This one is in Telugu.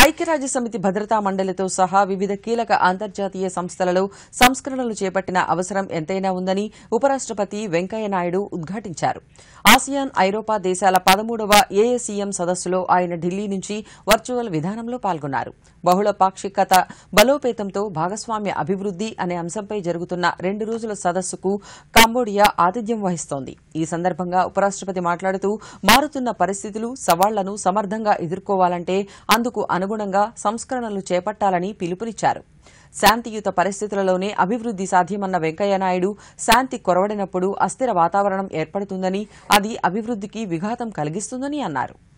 ఐక్యరాజ్య సమితి భద్రతా మండలితో సహా వివిధ కీలక అంతర్జాతీయ సంస్థలలో సంస్కరణలు చేపట్టిన అవసరం ఎంతైనా ఉందని ఉపరాష్టపతి వెంకయ్యనాయుడు ఉద్ఘాటించారు ఆసియాన్ ఐరోపా దేశాల పదమూడవ ఏఎస్ఈఎం సదస్సులో ఆయన ఢిల్లీ నుంచి వర్చువల్ విధానంలో పాల్గొన్నారు బహుళ పాక్షికత బలోపేతంతో భాగస్వామ్య అభివృద్ది అనే అంశంపై జరుగుతున్న రెండు రోజుల సదస్సుకు కంబోడియా ఆతిథ్యం వహిస్తోంది ఈ సందర్భంగా ఉపరాష్టపతి మాట్లాడుతూ మారుతున్న పరిస్థితులు సవాళ్లను సమర్థంగా ఎదుర్కోవాలంటే అందుకు అనుగుణంగా సంస్కరణలు చేపట్టాలని పిలుపునిచ్చారు శాంతియుత పరిస్థితులలోనే అభివృద్ది సాధ్యమన్న వెంకయ్యనాయుడు శాంతి కొరవడినప్పుడు అస్థిర వాతావరణం ఏర్పడుతుందని అది అభివృద్దికి విఘాతం కలిగిస్తుందని అన్నారు